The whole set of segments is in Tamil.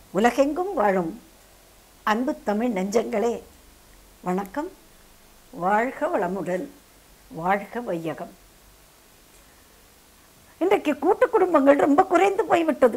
உலகெங்கும் வாழும் அன்பு தமிழ் நெஞ்சங்களே வணக்கம் வாழ்க வளமுடன் வாழ்க வையகம் இன்றைக்கு கூட்டு குடும்பங்கள் ரொம்ப குறைந்து போய்விட்டது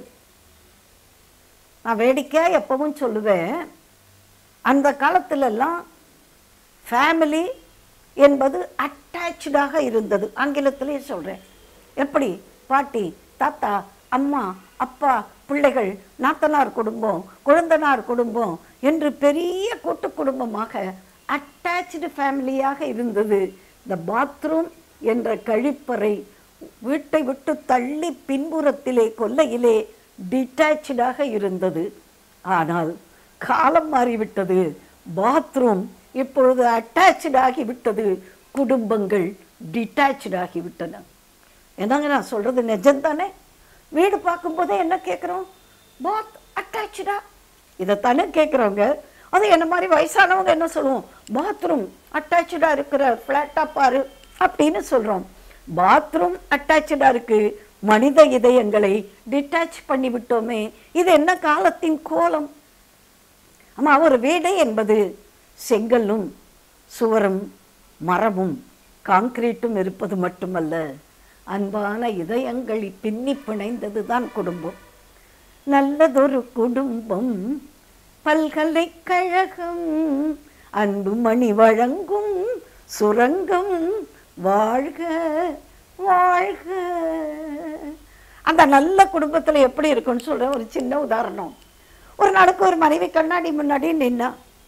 நான் வேடிக்கையாக எப்பவும் சொல்லுவேன் அந்த காலத்திலெல்லாம் ஃபேமிலி என்பது அட்டாச்சாக இருந்தது ஆங்கிலத்திலேயே சொல்கிறேன் எப்படி பாட்டி தாத்தா அம்மா அப்பா பிள்ளைகள் நாத்தனார் குடும்பம் குழந்தனார் குடும்பம் என்று பெரிய கூட்டு குடும்பமாக அட்டாச்சு ஃபேமிலியாக இருந்தது இந்த பாத்ரூம் என்ற கழிப்பறை வீட்டை விட்டு தள்ளி பின்புறத்திலே கொல்லையிலே டிட்டாச்சாக இருந்தது ஆனால் காலம் மாறிவிட்டது பாத்ரூம் இப்பொழுது அட்டாச்சு ஆகிவிட்டது குடும்பங்கள் டிட்டாச்சு ஆகிவிட்டன என்னங்க நான் சொல்றது நிஜம்தானே வீடு பார்க்கும்போதே என்ன கேட்குறோம் பாத் அட்டாச்சா இதைத்தானே கேட்குறவங்க அது என்ன மாதிரி வயசானவங்க என்ன சொல்லுவோம் பாத்ரூம் அட்டாச்சாக இருக்கிற ஃப்ளாட்டாக பாரு அப்படின்னு சொல்கிறோம் பாத்ரூம் அட்டாச்சாக இருக்கு மனித இதயங்களை டிட்டாச் பண்ணி விட்டோமே இது என்ன காலத்தின் கோலம் ஆமா ஒரு வீடு என்பது செங்கல்லும் சுவரும் மரமும் காங்கிரீட்டும் இருப்பது மட்டுமல்ல அன்பான இதயங்களை பின்னி பிணைந்தது தான் குடும்பம் நல்லதொரு குடும்பம் பல்கலைக்கழகம் அன்பு மணி வழங்கும் சுரங்கம் வாழ்க வாழ்க அந்த நல்ல குடும்பத்தில் எப்படி இருக்குன்னு சொல்ற ஒரு சின்ன உதாரணம் ஒரு நாளுக்கு ஒரு மனைவி கண்ணாடி முன்னாடி நின்னா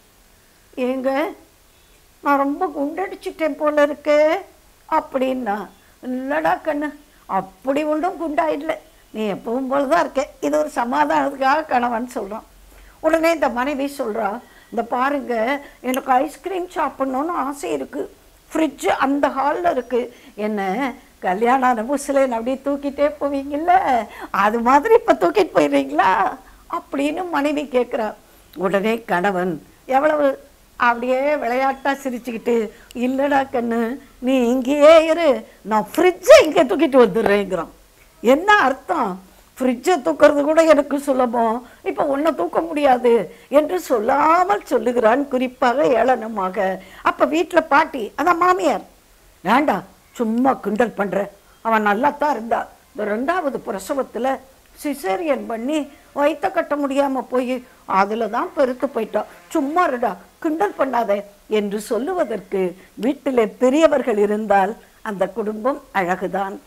ஏங்க நான் ரொம்ப குண்டடிச்சிட்டேன் போல இருக்கு அப்படின்னா இல்லடா கண்ணு அப்படி ஒன்றும் குண்டாயிடல நீ எப்பவும் போல தான் இருக்க இது ஒரு சமாதானத்துக்காக கணவன் சொல்கிறான் உடனே இந்த மனைவி சொல்கிறா இந்த பாருங்க எனக்கு ஐஸ்கிரீம் சாப்பிட்ணுன்னு ஆசை இருக்குது ஃப்ரிட்ஜு அந்த ஹாலில் இருக்குது என்ன கல்யாணம் ஆன புதுசில் என்ன அப்படியே தூக்கிட்டே போவீங்கல்ல அது மாதிரி இப்போ தூக்கிட்டு போயிடுறீங்களா அப்படின்னு மனைவி கேட்குறா உடனே கணவன் எவ்வளவு அப்படியே விளையாட்டா சிரிச்சுக்கிட்டு இல்லடா கண்ணு நீ இங்கேயே இரு நான் ஃப்ரிட்ஜை இங்கே தூக்கிட்டு வந்துடுறேங்கிறான் என்ன அர்த்தம் ஃப்ரிட்ஜை தூக்கிறது கூட எனக்கு சுலபம் இப்போ உன்னை தூக்க முடியாது என்று சொல்லாமல் சொல்லுகிறான் குறிப்பாக ஏளனமாக அப்போ வீட்டில் பாட்டி அதான் மாமியார் வேண்டாம் சும்மா கிண்டல் பண்ற அவன் நல்லா தான் இருந்தா இந்த ரெண்டாவது பிரசவத்தில் சிசேரியன் பண்ணி வயிற்ற கட்ட முடியாமல் போய் அதில் தான் பெருத்து போயிட்டான் சும்மா இருடா கிண்டல் பண்ணாத என்று சொல்லுவதற்கு வீட்டிலே பெரியவர்கள் இருந்தால் அந்த குடும்பம் அழகுதான்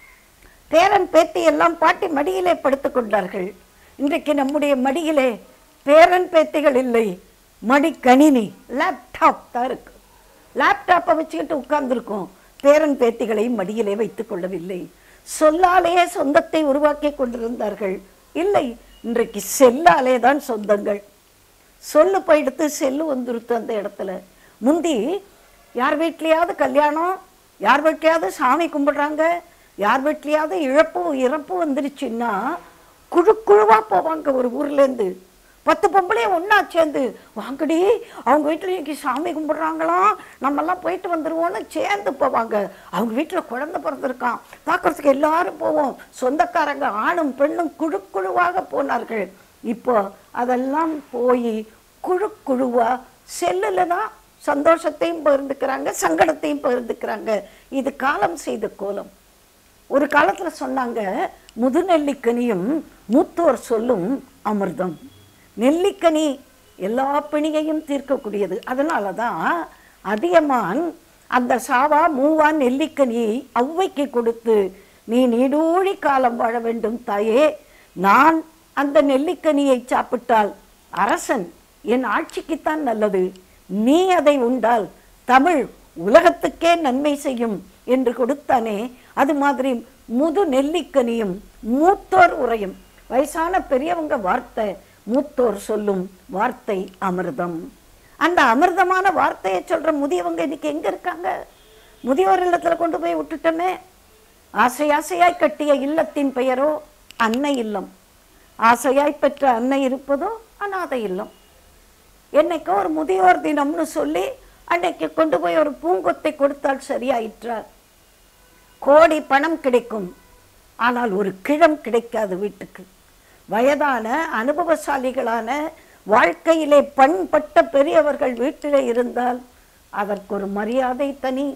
பேரன் பேத்தி எல்லாம் பாட்டி மடியிலே படுத்துக் கொண்டார்கள் இன்றைக்கு நம்முடைய மடியிலே பேரன் பேத்திகள் இல்லை மடிக்கணினி லேப்டாப் தான் இருக்கு லேப்டாப்பை வச்சுக்கிட்டு உட்கார்ந்துருக்கோம் பேரன் பேத்திகளை மடியிலே வைத்துக் கொள்ளவில்லை சொல்லாலேயே சொந்தத்தை உருவாக்கி கொண்டிருந்தார்கள் இல்லை இன்றைக்கு செல்லாலே தான் சொந்தங்கள் சொல்லு போயிடுத்து செல்லு வந்துருத்து அந்த இடத்துல முந்தி யார் வீட்லேயாவது கல்யாணம் யார் வீட்லையாவது சாமி கும்பிடுறாங்க யார் வீட்லையாவது இழப்பு இறப்பு வந்துருச்சுன்னா குழு குழுவாக போவாங்க ஒரு ஊர்லேருந்து பத்து பொம்பளையும் ஒன்றா சேர்ந்து வாங்கடி அவங்க வீட்டில் இன்னைக்கு சாமி கும்பிட்றாங்களாம் நம்மெல்லாம் போயிட்டு வந்துடுவோன்னு சேர்ந்து போவாங்க அவங்க வீட்டில் குழந்தை பிறந்திருக்கான் பார்க்கறதுக்கு எல்லாரும் போவோம் சொந்தக்காரங்க ஆணும் பெண்ணும் குழு குழுவாக போனார்கள் இப்போ அதெல்லாம் போய் குழு குழுவா செல்லில் தான் சந்தோஷத்தையும் பகிர்ந்துக்கிறாங்க சங்கடத்தையும் பகிர்ந்துக்கிறாங்க இது காலம் செய்த கோலம் ஒரு காலத்துல சொன்னாங்க முதுநெல்லிக்கனியும் மூத்தோர் சொல்லும் அமிர்தம் நெல்லிக்கனி எல்லா பிணியையும் தீர்க்கக்கூடியது அதனால தான் அதியமான் அந்த சாவா மூவா நெல்லிக்கனியை ஔவைக்கு கொடுத்து நீ நீடூழி காலம் வாழ வேண்டும் தாயே நான் அந்த நெல்லிக்கனியை சாப்பிட்டால் அரசன் என் ஆட்சிக்குத்தான் நல்லது நீ அதை உண்டால் தமிழ் உலகத்துக்கே நன்மை செய்யும் என்று கொடுத்தானே அது மாதிரி முது நெல்லிக்கனியும் மூத்தோர் உரையும் வயசான பெரியவங்க வார்த்தை மூத்தோர் சொல்லும் வார்த்தை அமிர்தம் அந்த அமிர்தமான வார்த்தையை சொல்ற முதியவங்க இன்னைக்கு எங்க இருக்காங்க முதியோர் இல்லத்துல கொண்டு போய் விட்டுட்டோமே ஆசை ஆசையாய் கட்டிய இல்லத்தின் பெயரோ அன்னை இல்லம் ஆசையாய் பெற்ற அன்னை இருப்பதோ அனாதை இல்லம் என்னைக்கோ ஒரு முதியோர் தினம்னு சொல்லி அன்னைக்கு கொண்டு போய் ஒரு பூங்கொத்தை கொடுத்தால் சரியாயிற்றார் கோடி பணம் கிடைக்கும் ஆனால் ஒரு கிழம் கிடைக்காது வீட்டுக்கு வயதான அனுபவசாலிகளான வாழ்க்கையிலே பண்பட்ட பெரியவர்கள் வீட்டிலே இருந்தால் அதற்கு ஒரு மரியாதை தனி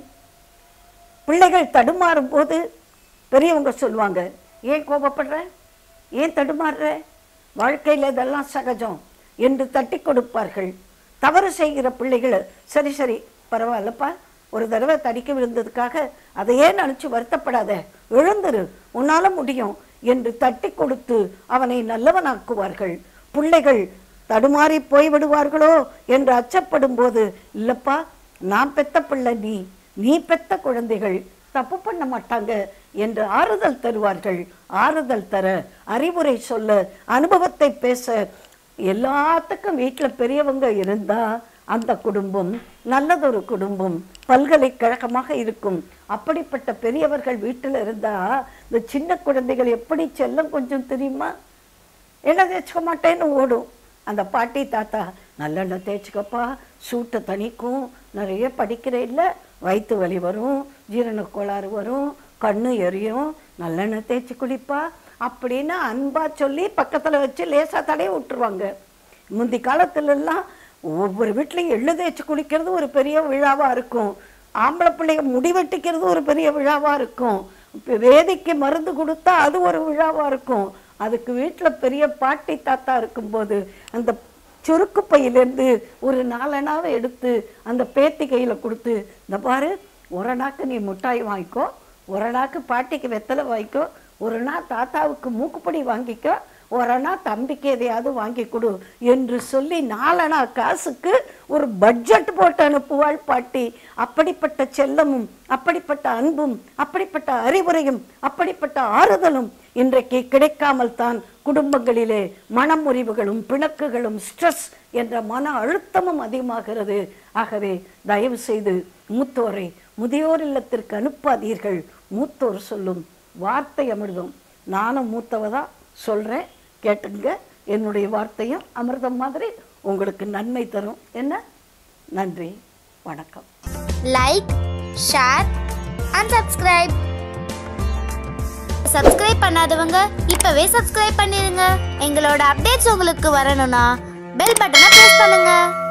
பிள்ளைகள் தடுமாறும் போது பெரியவங்க சொல்லுவாங்க ஏன் கோபப்படுற ஏன் தடுமாறுற வாழ்க்கையில் இதெல்லாம் சகஜம் என்று தட்டி கொடுப்பார்கள் தவறு செய்கிற பிள்ளைகள் சரி சரி பரவாயில்லப்பா ஒரு தடவை தடிக்க விழுந்ததுக்காக அதையே நினச்சி வருத்தப்படாத எழுந்துரு உன்னால முடியும் என்று தட்டி கொடுத்து அவனை நல்லவனாக்குவார்கள் பிள்ளைகள் தடுமாறி போய்விடுவார்களோ என்று அச்சப்படும் போது இல்லப்பா நான் பெத்த பிள்ளை நீ நீ பெத்த குழந்தைகள் தப்பு பண்ண மாட்டாங்க என்று ஆறுதல் தருவார்கள் ஆறுதல் தர அறிவுரை சொல்ல அனுபவத்தை பேச எல்லாத்துக்கும் வீட்டில் பெரியவங்க இருந்தா அந்த குடும்பம் நல்லதொரு குடும்பம் பல்கலைக்கழகமாக இருக்கும் அப்படிப்பட்ட பெரியவர்கள் வீட்டில் இருந்தா இந்த சின்ன குழந்தைகள் எப்படி செல்லம் கொஞ்சம் தெரியுமா எண்ணெய் தேய்ச்சிக்க மாட்டேன்னு ஓடும் அந்த பாட்டி தாத்தா நல்லெண்ணெய் தேய்ச்சிக்கப்பா சூட்டை தணிக்கும் நிறைய படிக்கிற இல்லை வயிற்று வலி வரும் ஜீரண கோளாறு வரும் கண்ணு எரியும் நல்லெண்ணெய் தேய்ச்சி குளிப்பா அப்படின்னு அன்பா சொல்லி பக்கத்தில் வச்சு லேசாக தடைய விட்டுருவாங்க முந்தி காலத்துலலாம் ஒவ்வொரு வீட்லையும் எள்ளு தேய்ச்சி குளிக்கிறது ஒரு பெரிய விழாவாக இருக்கும் ஆம்பளை பிள்ளைங்க முடி வெட்டிக்கிறது ஒரு பெரிய விழாவாக இருக்கும் இப்ப வேதிக்கு மருந்து கொடுத்தா அது ஒரு விழாவாக இருக்கும் அதுக்கு வீட்டில் பெரிய பாட்டி தாத்தா இருக்கும்போது அந்த சுருக்கு பையிலேருந்து ஒரு நாலனாவை எடுத்து அந்த பேத்தி கையில் கொடுத்து இந்த பாரு ஒரு நாக்கு நீ மிட்டாய் வாங்கிக்கோ ஒரு நாக்கு பாட்டிக்கு வெத்தலை வாங்கிக்கோ ஒரு நாள் தாத்தாவுக்கு மூக்குப்பொடி வாங்கிக்கோ ஒரு அண்ணா தம்பிக்கு எதையாவது வாங்கி கொடு என்று சொல்லி நாலனா காசுக்கு ஒரு பட்ஜெட் போட்டு அனுப்புவாள் பாட்டி அப்படிப்பட்ட செல்லமும் அப்படிப்பட்ட அன்பும் அப்படிப்பட்ட அறிவுரையும் அப்படிப்பட்ட ஆறுதலும் இன்றைக்கு கிடைக்காமல் தான் குடும்பங்களிலே மனமுறிவுகளும் பிணக்குகளும் ஸ்ட்ரெஸ் என்ற மன அழுத்தமும் அதிகமாகிறது ஆகவே தயவு செய்து மூத்தோரை முதியோர் இல்லத்திற்கு அனுப்பாதீர்கள் மூத்தோர் சொல்லும் வார்த்தை அமிர்தம் நானும் மூத்தவ தான் சொல்கிறேன் கேட்டுங்க என்னுடைய வார்த்தையும் அமிர்தம் மாதிரி உங்களுக்கு நன்மை தரும் என்ன நன்றி வணக்கம் like share and subscribe subscribe பண்ணாதவங்க இப்பவே சப்ஸ்கிரைப் பண்ணிருங்க எங்களோட அப்டேட்ஸ் உங்களுக்கு வரணும்னா பெல் பட்டனை பிரஸ் பண்ணுங்க